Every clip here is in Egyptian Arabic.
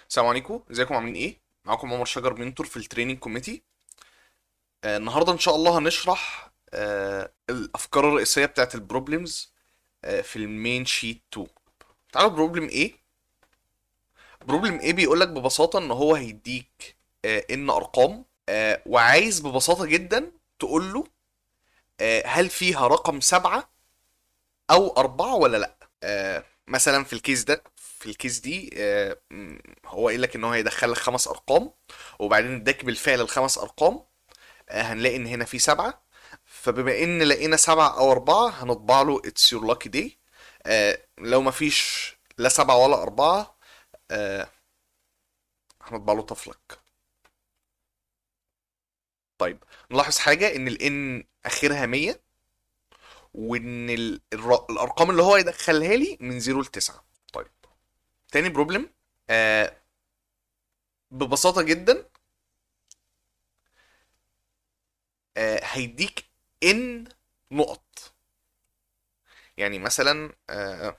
السلام عليكم ازيكم عاملين ايه معاكم عمر شجر منتور في التريننج كوميتي آه النهارده ان شاء الله هنشرح آه الافكار الرئيسيه بتاعت البروبلمز آه في المين شيت 2 تعالوا بروبلم ايه بروبلم ايه بيقول لك ببساطه ان هو هيديك آه ان ارقام آه وعايز ببساطه جدا تقول له آه هل فيها رقم سبعة او اربعة ولا لا آه مثلا في الكيس ده في الكيس دي آه م، هو قايل لك ان هو هيدخل لك خمس ارقام وبعدين اداك بالفعل الخمس ارقام آه هنلاقي ان هنا في سبعة فبما ان لقينا سبعة او اربعة هنطبع له اتس يور لاكي داي لو مفيش لا سبعة ولا اربعة آه هنطبع له طفلك طيب نلاحظ حاجة ان الان اخرها 100 وان ال- الر- الارقام اللي هو يدخلها لي من 0 ل 9 طيب تاني بروبلم آه ببساطة جدا آه هيديك ان نقط يعني مثلا آه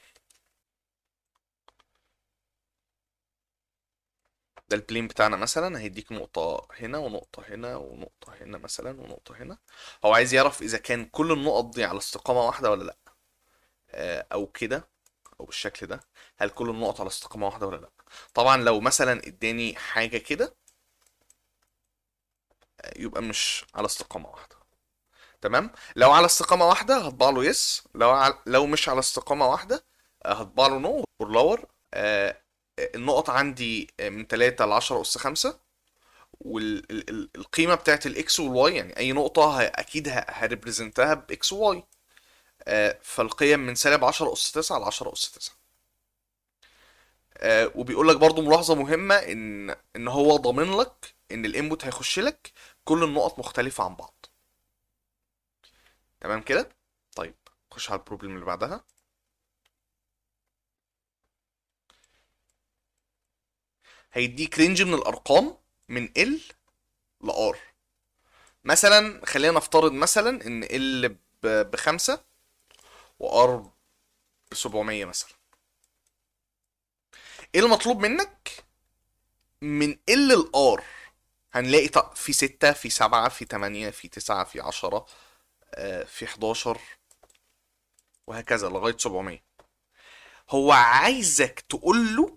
ده البلين بتاعنا مثلا هيديك نقطة هنا ونقطة هنا ونقطة هنا مثلا ونقطة هنا هو عايز يعرف إذا كان كل النقط دي على استقامة واحدة ولا لأ آه أو كده أو بالشكل ده هل كل النقط على استقامة واحدة ولا لأ طبعا لو مثلا اداني حاجة كده آه، يبقى مش على استقامة واحدة تمام لو على استقامة واحدة هطبع له يس لو على... لو مش على استقامة واحدة آه، هطبع له نو اور لور النقط عندي آه، من 3 ل 10 أس 5 والقيمة بتاعت الاكس والواي يعني أي نقطة ه- أكيد هريبريزنتها باكس وواي فالقيم من سالب 10 أس 9 ل 10 أس 9 آه، وبيقول لك برضو ملاحظة مهمة إن إن هو ضامن لك إن الانبوت هيخش لك كل النقط مختلفة عن بعض تمام كده طيب نخش على البروبلم اللي بعدها هيديك رينج من الارقام من ال ل ار مثلا خلينا نفترض مثلا ان ال بخمسة وار ب 700 مثلا ايه المطلوب منك من ال ل ار هنلاقي ط- في ستة في سبعة في تمانية في تسعة في عشرة آه، في 11 وهكذا لغاية 700 هو عايزك تقول له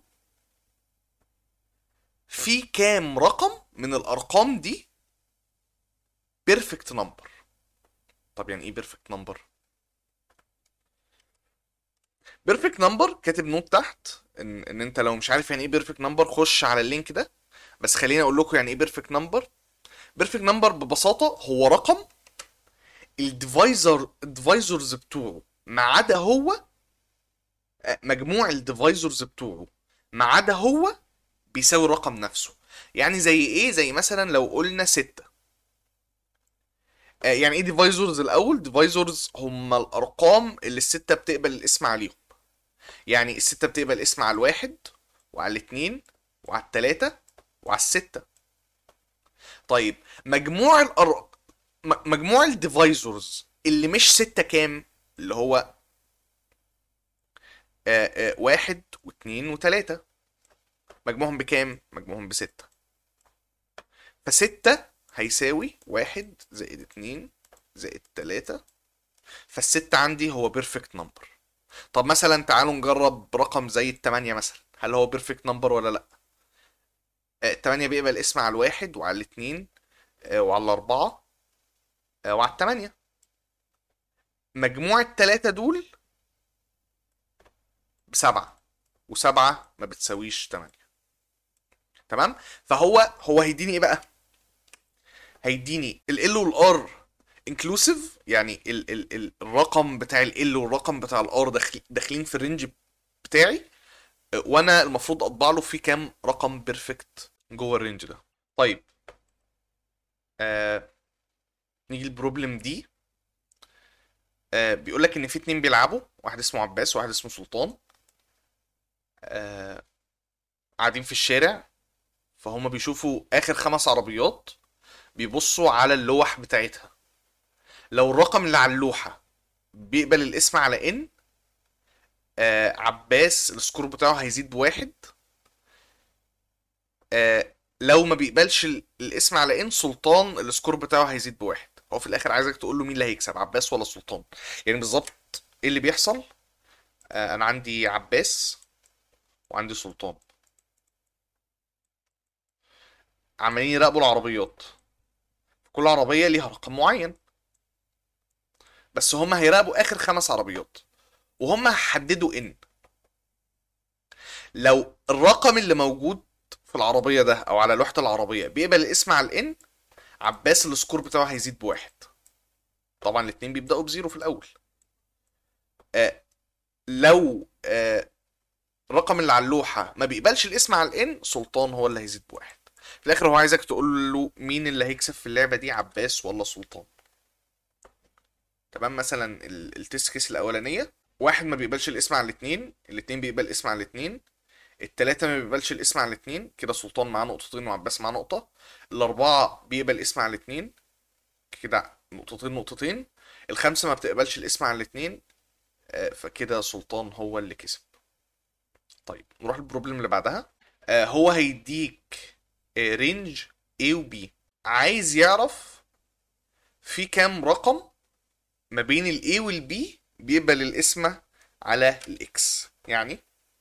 في كام رقم من الارقام دي بيرفكت نمبر طب يعني ايه بيرفكت نمبر بيرفكت نمبر كاتب نوت تحت ان ان انت لو مش عارف يعني ايه بيرفكت نمبر خش على اللينك ده بس خليني اقول لكم يعني ايه بيرفكت نمبر بيرفكت نمبر ببساطه هو رقم الديفايزر الديفايزرز بتوعه ما عدا هو آه، مجموع الديفايزرز بتوعه ما عدا هو بيساوي الرقم نفسه يعني زي ايه زي مثلا لو قلنا ستة آه، يعني ايه ديفايزرز الاول ديفايزرز هم الارقام اللي الستة بتقبل الاسم عليهم يعني الستة بتقبل الاسم على الواحد وعلى الاتنين وعلى التلاتة وعلى الستة طيب مجموع الأر... م- مجموع الديفايزرز اللي مش ستة كام اللي هو آه آه واحد واتنين وتلاتة مجموعهم بكام مجموعهم بستة فستة هيساوي واحد زائد اتنين زائد تلاتة فالستة عندي هو بيرفكت نمبر طب مثلا تعالوا نجرب رقم زي التمانية مثلا هل هو بيرفكت نمبر ولا لا آه، التمانية بيقبل اسم على الواحد وعلى الاتنين آه، وعلى الأربعة آه، وعلى التمانية مجموع التلاتة دول بسبعة وسبعة ما بتساويش تمانية تمام فهو هو هيديني ايه بقى هيديني ال L وال R انكلوسيف يعني ال ال ال الرقم بتاع ال L والرقم بتاع ال R داخل داخلين في الرينج بتاعي آه، وانا المفروض اطبع له في كام رقم بيرفكت جوه الرينج ده طيب آه نيجي البروبلم دي آه بيقول لك ان في اتنين بيلعبوا واحد اسمه عباس وواحد اسمه سلطان آه قاعدين في الشارع فهم بيشوفوا اخر خمس عربيات بيبصوا على اللوح بتاعتها لو الرقم اللي على اللوحة بيقبل الاسم على ان آه عباس السكور بتاعه هيزيد بواحد آه لو ما بيقبلش ال- الاسم على ان سلطان السكور بتاعه هيزيد بواحد هو في الاخر عايزك تقول له مين اللي هيكسب عباس ولا سلطان يعني بالظبط ايه اللي بيحصل آه انا عندي عباس وعندي سلطان عمالين يراقبوا العربيات كل عربية ليها رقم معين بس هم هيراقبوا اخر خمس عربيات وهم هيحددوا ان لو الرقم اللي موجود في العربية ده او على لوحة العربية بيقبل الاسم على الان عباس السكور بتاعه هيزيد بواحد طبعا الاتنين بيبدأوا بزيرو في الاول آه لو آه الرقم اللي على اللوحة ما بيقبلش الاسم على الان سلطان هو اللي هيزيد بواحد في الاخر هو عايزك تقول له مين اللي هيكسب في اللعبة دي عباس ولا سلطان تمام مثلا ال- التست كيس الاولانية واحد ما بيقبلش الاسم على الاتنين الاتنين بيقبل الاسم على الاتنين التلاتة ما بيقبلش الاسم على الاتنين كده سلطان معاه نقطتين وعباس معاه نقطة الأربعة بيقبل الاسم على الاتنين كده نقطتين نقطتين الخمسة ما بتقبلش الاسم على الاتنين آه، فكده سلطان هو اللي كسب طيب نروح البروبلم اللي بعدها آه، هو هيديك رينج A و B عايز يعرف في كام رقم ما بين ال A وال B بيقبل الاسم على ال X يعني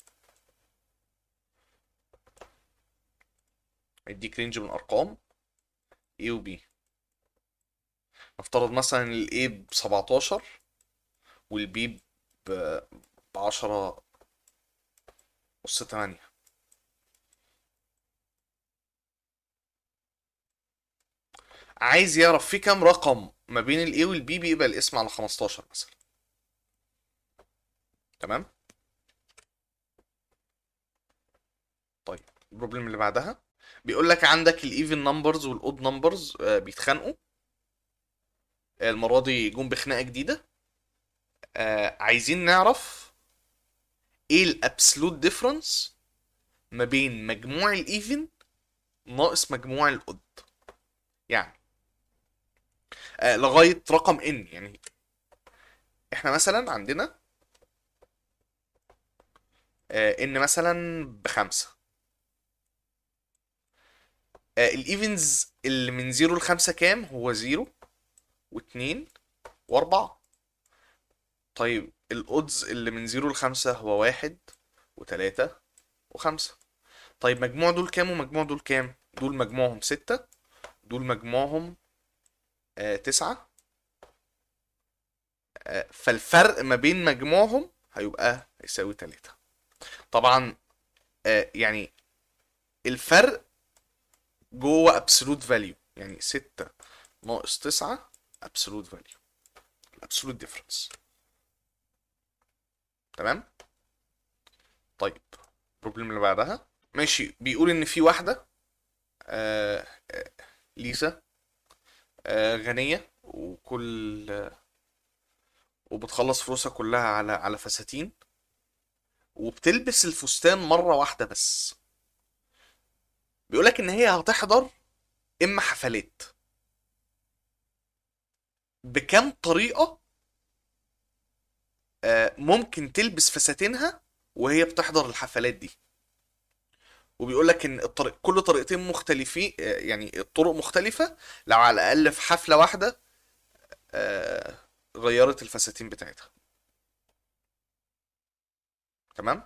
هيديك رينج من ارقام A و B نفترض مثلا ال A ب 17 وال B ب 10 أس 8 عايز يعرف في كام رقم ما بين ال A وال B بيقبل الاسم على 15 مثلا تمام طيب البروبلم اللي بعدها بيقول لك عندك الايفن نمبرز والاود نمبرز بيتخانقوا آه، المره دي جم بخناقه جديده آه، عايزين نعرف ايه الابسولوت ديفرنس ما بين مجموع الايفن ناقص مجموع الاود يعني آه، لغايه رقم ان يعني احنا مثلا عندنا آه، ان مثلا بخمسة آه، الايفنز اللي من زيرو لخمسة كام هو زيرو واتنين واربعة طيب الاودز اللي من زيرو لخمسة هو واحد وتلاتة وخمسة طيب مجموع دول كام ومجموع دول كام دول مجموعهم ستة دول مجموعهم آه تسعة آه فالفرق ما بين مجموعهم هيبقى هيساوي تلاتة طبعا آه يعني الفرق جوه absolute value يعني ستة ناقص تسعة absolute value absolute difference تمام طيب البروبلم اللي بعدها ماشي بيقول ان في واحدة آه آه ليزا آه غنية وكل آه وبتخلص فلوسها كلها على على فساتين وبتلبس الفستان مرة واحدة بس بيقولك ان هي هتحضر اما حفلات بكم طريقة آه، ممكن تلبس فساتينها وهي بتحضر الحفلات دي وبيقولك ان الطريق كل طريقتين مختلفين آه، يعني الطرق مختلفة لو على الاقل في حفلة واحدة آه، غيرت الفساتين بتاعتها تمام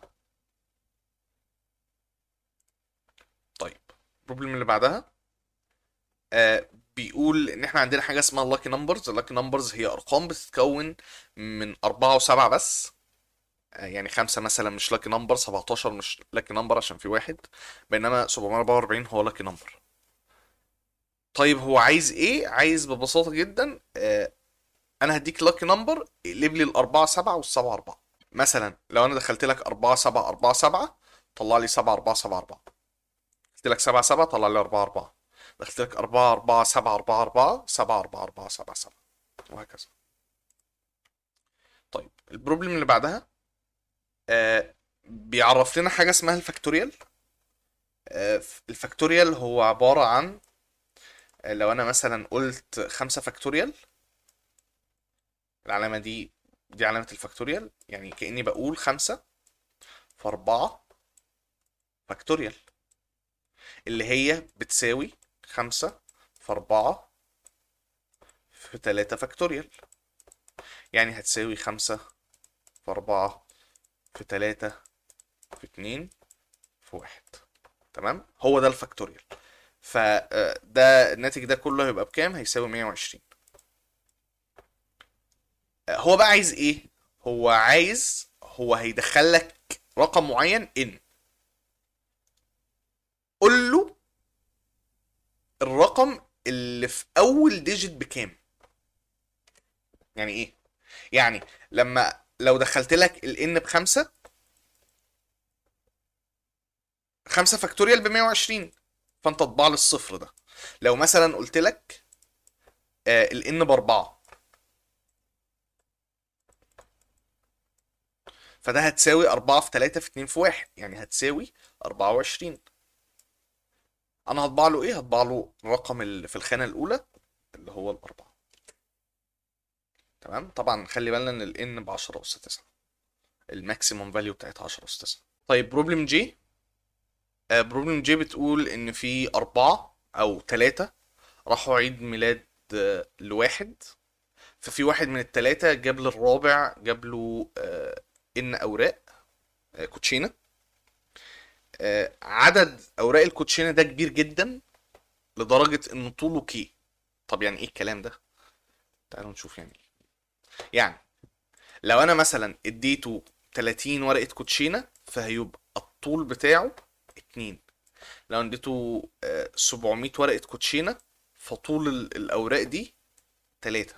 طيب البروبلم اللي بعدها آه بيقول ان احنا عندنا حاجه اسمها اللاكي نمبرز اللاكي نمبرز هي ارقام بتتكون من أربعة وسبعة بس آه يعني خمسة مثلا مش لاكي نمبر 17 مش لاكي نمبر عشان في واحد بينما 744 هو لاكي نمبر طيب هو عايز ايه عايز ببساطة جدا آه انا هديك لاكي نمبر اقلب لي الأربعة سبعة والسبعة أربعة مثلا لو انا دخلت لك أربعة سبعة أربعة سبعة طلع لي سبعة أربعة سبعة أربعة قلت لك سبعة سبعة طلع لي أربعة أربعة دخلت لك أربعة أربعة سبعة أربعة أربعة سبعة أربعة أربعة سبعة سبعة وهكذا طيب البروبلم اللي بعدها آه بيعرف لنا حاجة اسمها الفاكتوريال آه الفاكتوريال هو عبارة عن آه لو أنا مثلا قلت خمسة فاكتوريال العلامة دي دي علامة الفاكتوريال يعني كأني بقول خمسة في أربعة فاكتوريال اللي هي بتساوي خمسة في أربعة في تلاتة فاكتوريال يعني هتساوي خمسة في أربعة في تلاتة في اتنين في واحد تمام هو ده الفاكتوريال فده الناتج ده كله هيبقى بكام هيساوي 120 آه، هو بقى عايز ايه هو عايز هو هيدخل لك رقم معين ان قول له الرقم اللي في اول ديجيت بكام يعني ايه يعني لما لو دخلت لك الان بخمسة خمسة فاكتوريال ب 120 فانت تطبع لي الصفر ده لو مثلا قلت لك آه الان باربعة فده هتساوي أربعة في تلاتة في اتنين في واحد يعني هتساوي أربعة وعشرين أنا هطبع له إيه؟ هطبع له الرقم اللي في الخانة الأولى اللي هو الأربعة تمام طبعا خلي بالنا إن ال n بعشرة أس تسعة الماكسيموم فاليو بتاعتها عشرة أس تسعة طيب بروبلم جي بروبلم جي بتقول إن في أربعة أو تلاتة راحوا عيد ميلاد آه، لواحد ففي واحد من التلاتة جاب للرابع جاب له آه، ان اوراق آه، كوتشينه آه، عدد اوراق الكوتشينه ده كبير جدا لدرجه ان طوله كي طب يعني ايه الكلام ده تعالوا نشوف يعني إيه. يعني لو انا مثلا اديته 30 ورقه كوتشينه فهيبقى الطول بتاعه 2 لو اديته آه، 700 ورقه كوتشينه فطول ال- الاوراق دي 3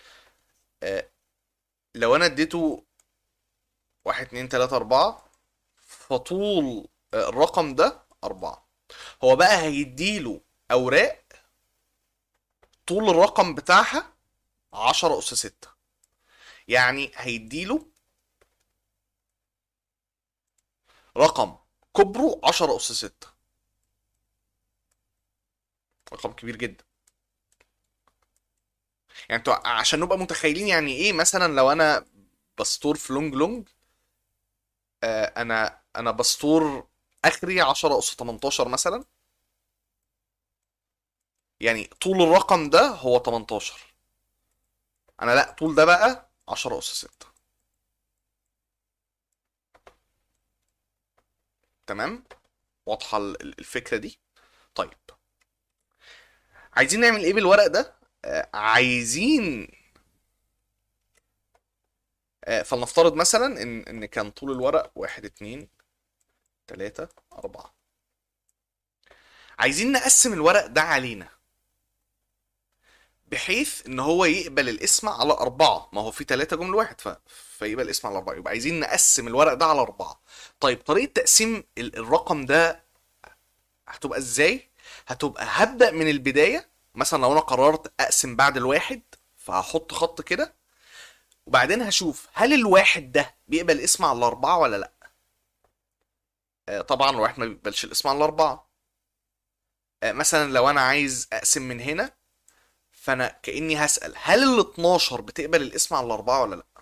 لو انا اديته واحد اتنين تلاتة أربعة فطول آه، الرقم ده أربعة هو بقى هيديله أوراق طول الرقم بتاعها عشرة أس ستة يعني هيديله رقم كبره عشرة أس ستة رقم كبير جدا يعني انتوا عشان نبقى متخيلين يعني ايه مثلا لو انا بستور في لونج لونج آه، انا انا بسطور اخري 10 اس 18 مثلا يعني طول الرقم ده هو 18 انا لا طول ده بقى 10 اس 6 تمام واضحه ال- ال- الفكره دي طيب عايزين نعمل ايه بالورق ده آه، عايزين آه، فلنفترض مثلا ان ان كان طول الورق واحد اتنين تلاتة أربعة عايزين نقسم الورق ده علينا بحيث ان هو يقبل الاسم على أربعة ما هو في تلاتة جمل واحد ف... فيقبل الاسم على أربعة يبقى عايزين نقسم الورق ده على أربعة طيب طريقة تقسيم ال- الرقم ده هتبقى ازاي؟ هتبقى هبدأ من البداية مثلا لو انا قررت اقسم بعد الواحد فهحط خط كده وبعدين هشوف هل الواحد ده بيقبل اسم على الأربعة ولا لأ آه، طبعا الواحد ما بيقبلش الاسم على الأربعة آه، مثلا لو أنا عايز أقسم من هنا فأنا كأني هسأل هل ال 12 بتقبل الاسم على الأربعة ولا لأ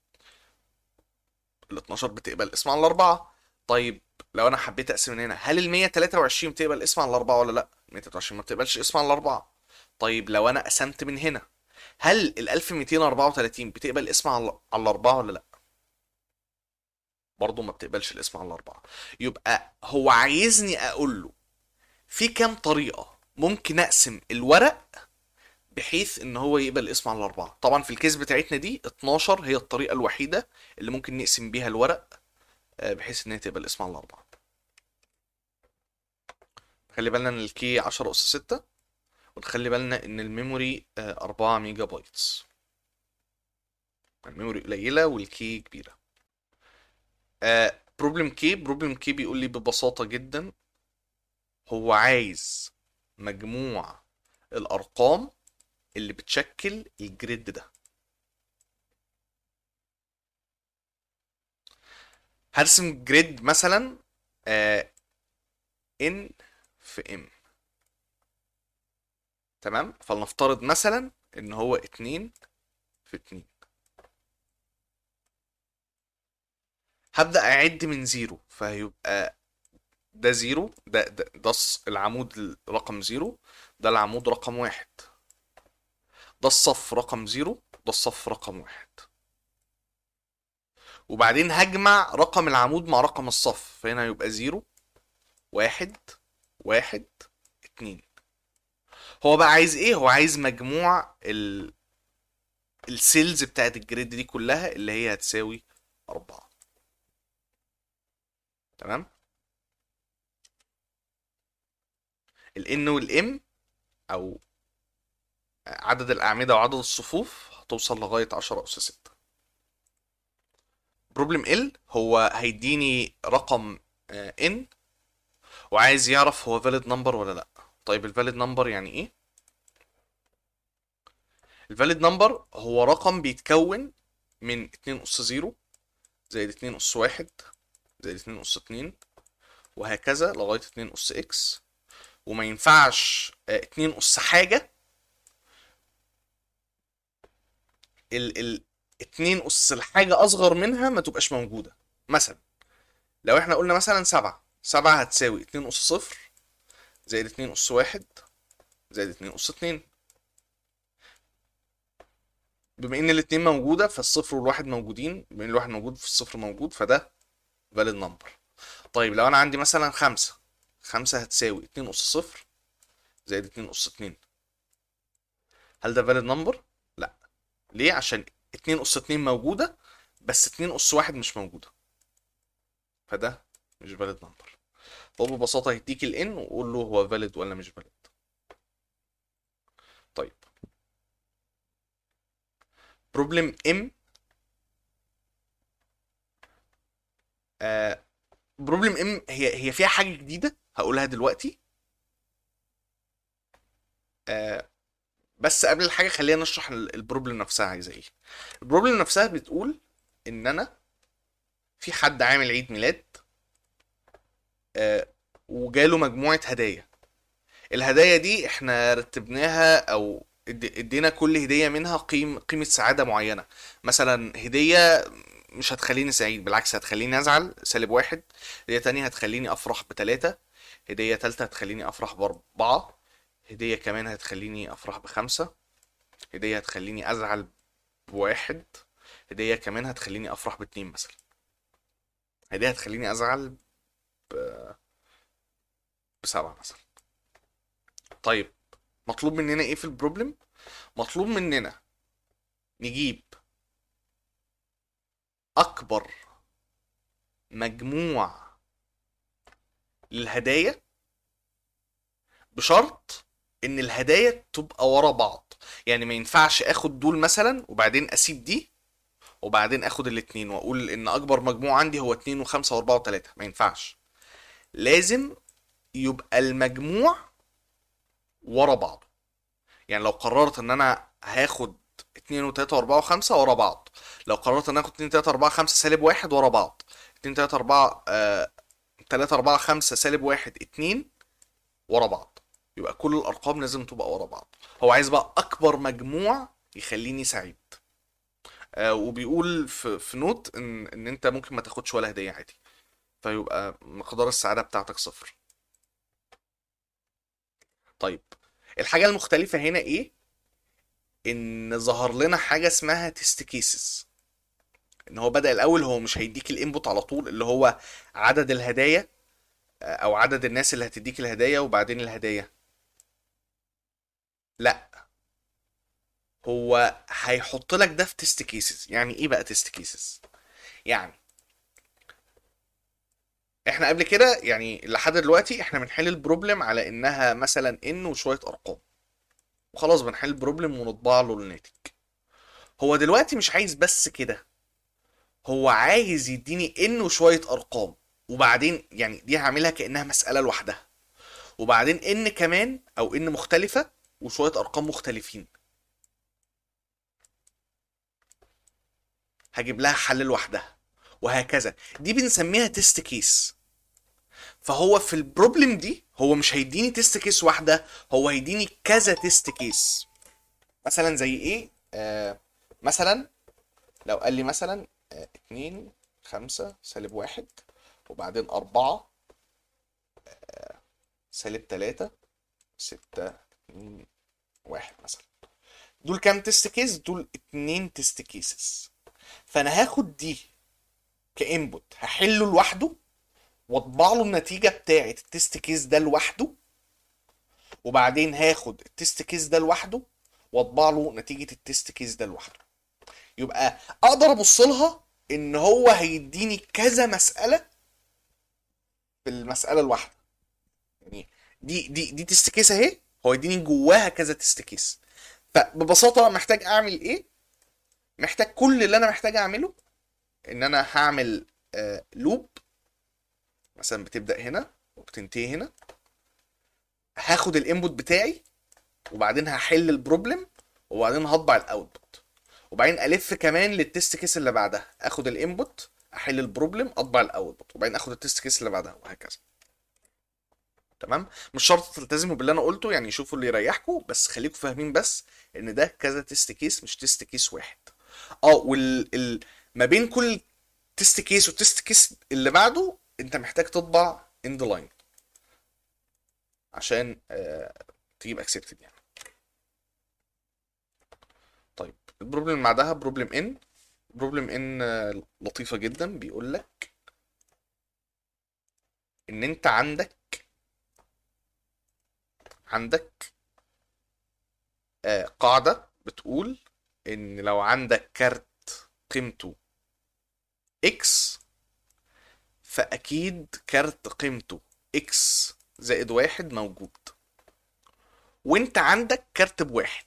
ال 12 بتقبل الاسم على الأربعة طيب لو أنا حبيت أقسم من هنا هل ال 123 بتقبل الاسم على الأربعة ولا لأ 123 ما بتقبلش الاسم على الأربعة طيب لو أنا قسمت من هنا هل ال 1234 بتقبل الاسم على على الأربعة ولا لأ برضه ما بتقبلش الاسم على الأربعة يبقى هو عايزني أقول له في كام طريقة ممكن أقسم الورق بحيث إن هو يقبل الاسم على الأربعة طبعا في الكيس بتاعتنا دي 12 هي الطريقة الوحيدة اللي ممكن نقسم بيها الورق آه، بحيث إن هي تقبل الاسم على الأربعة خلي بالنا إن الكي 10 أس 6 ونخلي بالنا إن الميموري آه، 4 ميجا بايتس الميموري قليلة والكي كبيرة بروبلم كي بروبلم كي بيقول لي ببساطة جدا هو عايز مجموع الأرقام اللي بتشكل الجريد ده هرسم جريد مثلا آه ان في ام تمام فلنفترض مثلا ان هو اتنين في اتنين هبدأ أعد من زيرو فهيبقى ده زيرو ده ده, ده الص- العمود رقم زيرو ده العمود رقم واحد ده الصف رقم زيرو ده الصف رقم واحد وبعدين هجمع رقم العمود مع رقم الصف فهنا يبقى زيرو واحد واحد اتنين هو بقى عايز ايه هو عايز مجموع ال السيلز بتاعت الجريد دي كلها اللي هي هتساوي أربعة تمام ال N وال M أو عدد الأعمدة وعدد الصفوف هتوصل لغاية عشرة أس ستة بروبلم ال هو هيديني رقم آه، N وعايز يعرف هو valid number ولا لأ طيب ال valid number يعني إيه؟ ال valid number هو رقم بيتكون من 2 أس 0 زائد 2 أس 1 زائد 2 أس 2 وهكذا لغاية 2 أس إكس وما ينفعش آه، 2 أس حاجة ال ال 2 أس الحاجة أصغر منها ما تبقاش موجودة مثلا لو احنا قلنا مثلا 7 7 هتساوي 2 أس صفر زائد 2 أس 1 زائد 2 أس 2 بما ان الاتنين موجودة فالصفر والواحد موجودين بما ان الواحد موجود فالصفر موجود فده valid number طيب لو انا عندي مثلا خمسة خمسة هتساوي اتنين أس صفر زائد اتنين أس اتنين هل ده valid number؟ لا ليه؟ عشان اتنين أس اتنين موجودة بس اتنين أس واحد مش موجودة فده مش valid number فهو ببساطة هيديك ال n وقول له هو valid ولا مش valid طيب بروبلم ام آه بروبلم ام هي هي فيها حاجه جديده هقولها دلوقتي آه بس قبل الحاجه خلينا نشرح ال- البروبلم نفسها عايزه ايه البروبلم نفسها بتقول ان انا في حد عامل عيد ميلاد آه وجاله مجموعه هدايا الهدايا دي احنا رتبناها او اد- ادينا كل هدية منها قيم قيمة سعادة معينة مثلا هدية مش هتخليني سعيد بالعكس هتخليني ازعل سالب واحد هدية تانية هتخليني افرح بتلاتة هدية تالتة هتخليني افرح باربعة هدية كمان هتخليني افرح بخمسة هدية هتخليني ازعل بواحد هدية كمان هتخليني افرح باتنين مثلا هدية هتخليني ازعل بسبعة مثلا طيب مطلوب مننا ايه في البروبلم مطلوب مننا نجيب اكبر مجموع للهدايا بشرط ان الهدايا تبقى ورا بعض يعني ما ينفعش اخد دول مثلا وبعدين اسيب دي وبعدين اخد الاتنين واقول ان اكبر مجموع عندي هو اتنين وخمسة واربعة وتلاتة ما ينفعش لازم يبقى المجموع ورا بعض يعني لو قررت ان انا هاخد اتنين وتلاتة واربعة وخمسة ورا بعض لو قررت ان انا اخد اتنين تلاتة اربعة خمسة سالب واحد ورا بعض اتنين تلاتة اربعة آه تلاتة اربعة خمسة سالب واحد اتنين ورا بعض يبقى كل الارقام لازم تبقى ورا بعض هو عايز بقى اكبر مجموع يخليني سعيد آه وبيقول في, في نوت ان ان انت ممكن ما تاخدش ولا هدية عادي فيبقى مقدار السعادة بتاعتك صفر طيب الحاجة المختلفة هنا ايه ان ظهر لنا حاجة اسمها تيست كيسز ان هو بدأ الاول هو مش هيديك الانبوت على طول اللي هو عدد الهدايا آه، او عدد الناس اللي هتديك الهدايا وبعدين الهدايا لا هو هيحط لك ده في تيست كيسز يعني ايه بقى تيست كيسز يعني احنا قبل كده يعني لحد دلوقتي احنا بنحل البروبلم على انها مثلا ان وشوية ارقام وخلاص بنحل البروبلم ونطبع له الناتج هو دلوقتي مش عايز بس كده هو عايز يديني ان وشوية ارقام وبعدين يعني دي هعملها كأنها مسألة لوحدها وبعدين ان كمان او ان مختلفة وشوية ارقام مختلفين هجيب لها حل لوحدها وهكذا دي بنسميها تيست كيس فهو في البروبلم دي هو مش هيديني تيست كيس واحدة هو هيديني كذا تيست كيس مثلا زي ايه آه مثلا لو قال لي مثلا آه اتنين خمسة سالب واحد وبعدين أربعة سالب تلاتة ستة اتنين واحد مثلا دول كام تيست كيس دول اتنين تيست كيسز فانا هاخد دي كانبوت هحله لوحده واطبع له النتيجه بتاعه التيست كيس ده لوحده وبعدين هاخد التيست كيس ده لوحده واطبع له نتيجه التيست كيس ده لوحده يبقى اقدر ابص لها ان هو هيديني كذا مساله في المساله الواحده يعني دي دي دي تيست كيس اهي هو يديني جواها كذا تيست كيس فببساطه محتاج اعمل ايه محتاج كل اللي انا محتاج اعمله ان انا هعمل آه لوب مثلا بتبدا هنا وبتنتهي هنا هاخد الانبوت بتاعي وبعدين هحل البروبلم وبعدين هطبع الاوتبوت وبعدين الف كمان للتست كيس اللي بعدها اخد الانبوت احل البروبلم اطبع الاوتبوت وبعدين اخد التست كيس اللي بعدها وهكذا تمام مش شرط تلتزموا باللي انا قلته يعني شوفوا اللي يريحكم بس خليكم فاهمين بس ان ده كذا تيست كيس مش تيست كيس واحد اه وال ال... ما بين كل تيست كيس والتيست كيس اللي بعده انت محتاج تطبع اند لاين عشان آه تجيب اكسبتد يعني طيب البروبلم اللي بعدها بروبلم ان بروبلم ان آه، لطيفه جدا بيقول لك ان انت عندك عندك آه، قاعدة بتقول إن لو عندك كارت قيمته إكس فأكيد كارت قيمته إكس زائد واحد موجود وأنت عندك كارت بواحد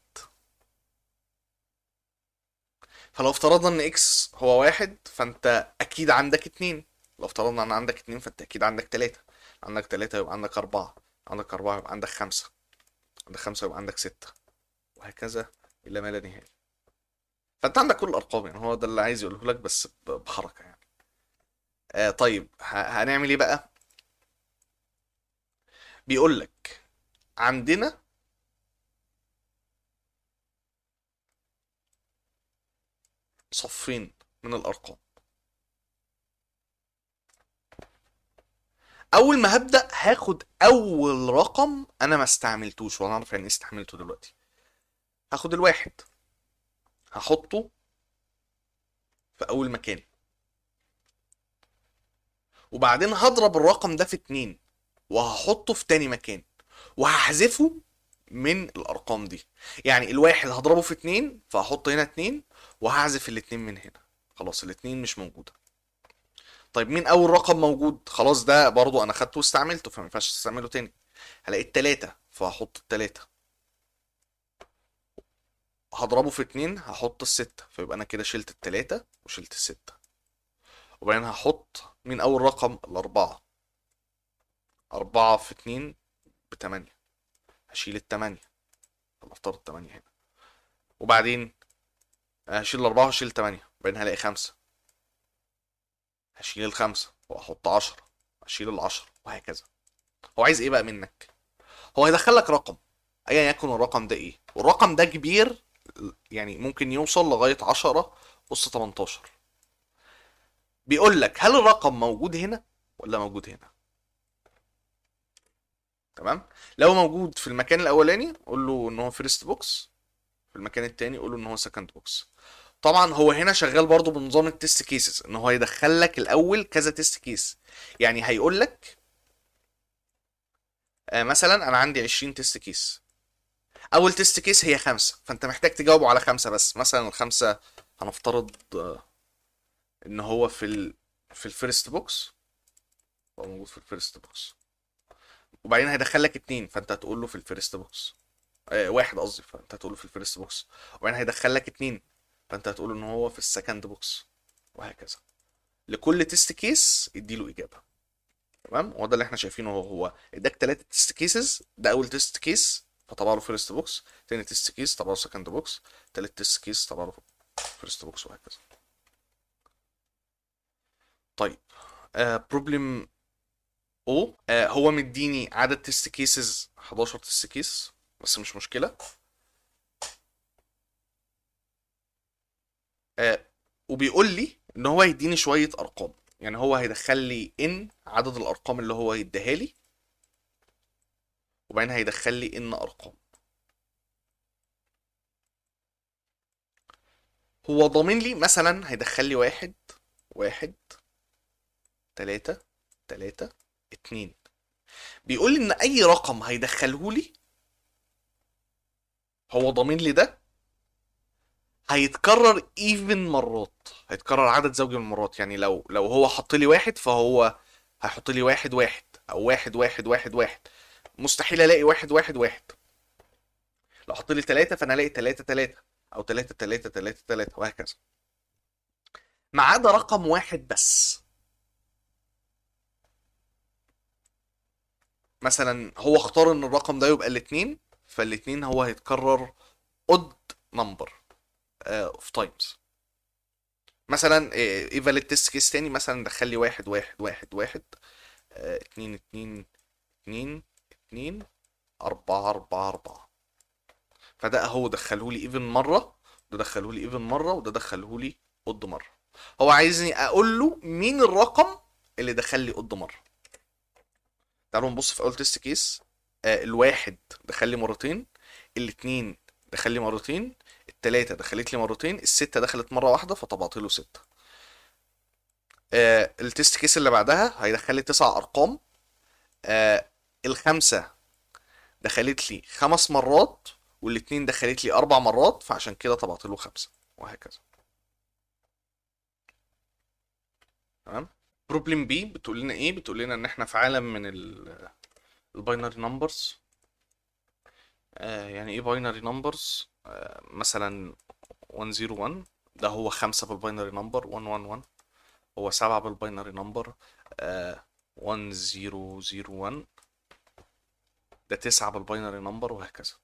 فلو افترضنا إن إكس هو واحد فأنت أكيد عندك اتنين لو افترضنا إن عندك اتنين فأنت أكيد عندك تلاتة عندك تلاتة يبقى عندك أربعة عندك أربعة يبقى عندك خمسة عندك خمسة يبقى عندك ستة وهكذا إلى ما لا نهاية فأنت عندك كل الأرقام يعني هو ده اللي عايز يقوله لك بس ب- بحركة يعني آه طيب ه- هنعمل إيه بقى؟ بيقول لك عندنا صفين من الأرقام أول ما هبدأ هاخد أول رقم أنا ما استعملتوش وأنا أعرف يعني إيه استعملته دلوقتي هاخد الواحد هحطه في أول مكان وبعدين هضرب الرقم ده في اتنين وهحطه في تاني مكان وهحذفه من الأرقام دي يعني الواحد هضربه في اتنين فهحط هنا اتنين وهحذف الاتنين من هنا خلاص الاتنين مش موجودة طيب مين أول رقم موجود خلاص ده برضو أنا خدته واستعملته فما ينفعش استعمله تاني هلاقي التلاتة فهحط التلاتة هضربه في اتنين هحط الستة فيبقى أنا كده شلت التلاتة وشلت الستة وبعدين هحط مين أول رقم الأربعة أربعة في اتنين بتمانية هشيل التمانية هنفترض تمانية هنا وبعدين هشيل الأربعة وهشيل التمانية وبعدين هلاقي خمسة هشيل الخمسة وأحط عشرة هشيل العشرة وهكذا هو عايز إيه بقى منك؟ هو هيدخلك رقم أيا يكن الرقم ده إيه والرقم ده كبير يعني ممكن يوصل لغاية عشرة أس 18 بيقول لك هل الرقم موجود هنا ولا موجود هنا تمام لو موجود في المكان الاولاني قول له ان هو فيرست بوكس في المكان التاني قول له ان هو سكند بوكس طبعا هو هنا شغال برضو بنظام التست كيسز ان هو يدخل لك الاول كذا تست كيس يعني هيقول لك آه مثلا انا عندي 20 تست كيس اول تست كيس هي خمسة فانت محتاج تجاوبه على خمسة بس مثلا الخمسة هنفترض آه، ان هو في ال في الفيرست بوكس هو موجود في الفيرست بوكس وبعدين هيدخل لك اتنين فانت هتقول له في الفيرست بوكس آه واحد قصدي فانت هتقول له في الفيرست بوكس وبعدين هيدخل لك اتنين فانت هتقول له ان هو في السكند بوكس وهكذا لكل تيست كيس اديله اجابه تمام هو ده اللي احنا شايفينه هو هو اداك تلاتة تيست كيسز ده اول تيست كيس فطبع له فيرست بوكس تاني تيست كيس طبع له سكند بوكس تالت تيست كيس طبع له فيرست بوكس وهكذا طيب بروبلم او آه هو مديني عدد تيست كيسز 11 تيست كيس بس مش مشكله آه وبيقول لي ان هو هيديني شويه ارقام يعني هو هيدخل لي ان عدد الارقام اللي هو هيديها لي وبعدين هيدخل لي ان ارقام هو ضامن لي مثلا هيدخل لي واحد واحد تلاتة تلاتة اتنين بيقول لي ان اي رقم هيدخله لي هو ضامن لي ده هيتكرر ايفن مرات هيتكرر عدد زوجي من المرات يعني لو لو هو حط لي واحد فهو هيحط لي واحد واحد او واحد واحد واحد واحد مستحيل الاقي واحد واحد واحد لو حط لي تلاتة فانا الاقي تلاتة تلاتة او تلاتة تلاتة تلاتة تلاتة وهكذا ما عدا رقم واحد بس مثلا هو اختار ان الرقم ده يبقى الاتنين فالاتنين هو هيتكرر odd number اوف تايمز مثلا ايفاليت تيست كيس تاني مثلا دخل لي واحد واحد واحد واحد آه، اتنين اتنين اتنين اتنين اربعة اربعة اربعة فده اهو دخله لي ايفن مرة ده دخله لي ايفن مرة وده دخله لي odd مرة هو عايزني اقول له مين الرقم اللي دخل لي odd مرة تعالوا نبص في اول تيست كيس آه الواحد دخل لي مرتين الاتنين دخل لي مرتين التلاتة دخلت لي مرتين الستة دخلت مرة واحدة فطبعت له ستة آه التيست كيس اللي بعدها هيدخل لي تسع ارقام آه الخمسة دخلت لي خمس مرات والاتنين دخلت لي اربع مرات فعشان كده طبعت له خمسة وهكذا تمام بروبلم بي بتقول لنا ايه بتقول لنا ان احنا في عالم من الباينري نمبرز يعني ايه باينري نمبرز مثلا 101 ده هو خمسة بالباينري نمبر 111 هو سبعة بالباينري نمبر 1001 ده تسعة بالباينري نمبر وهكذا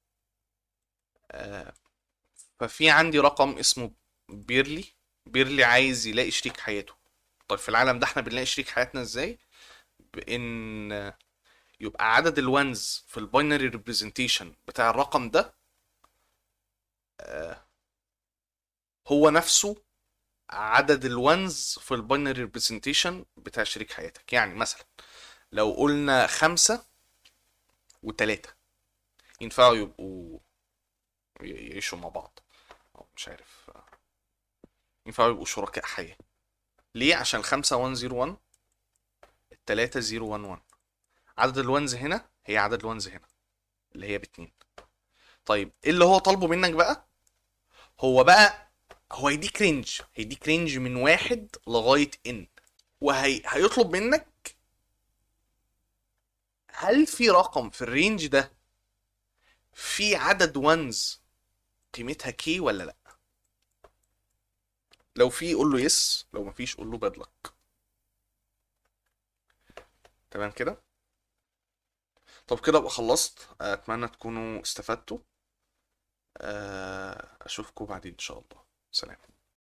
آه، ففي عندي رقم اسمه بيرلي بيرلي عايز يلاقي شريك حياته طيب في العالم ده احنا بنلاقي شريك حياتنا ازاي بان يبقى عدد الوانز في الباينري ريبريزنتيشن بتاع الرقم ده آه، هو نفسه عدد الوانز في الباينري ريبريزنتيشن بتاع شريك حياتك يعني مثلا لو قلنا خمسة وتلاتة ينفعوا يبقوا ي- يعيشوا مع بعض أو مش عارف آه، ينفعوا يبقوا شركاء حياة ليه عشان خمسة 101 التلاتة 011 عدد الوانز هنا هي عدد الوانز هنا اللي هي باتنين طيب ايه اللي هو طالبه منك بقى هو بقى هو هيديك رينج هيديك رينج من واحد لغاية ان وهي هيطلب منك هل في رقم في الرينج ده في عدد وانز قيمتها كي ولا لا لو في قول له يس لو مفيش قول له باد لك تمام كده طب كده ابقى خلصت اتمنى تكونوا استفدتوا آه، اشوفكم بعدين ان شاء الله سلام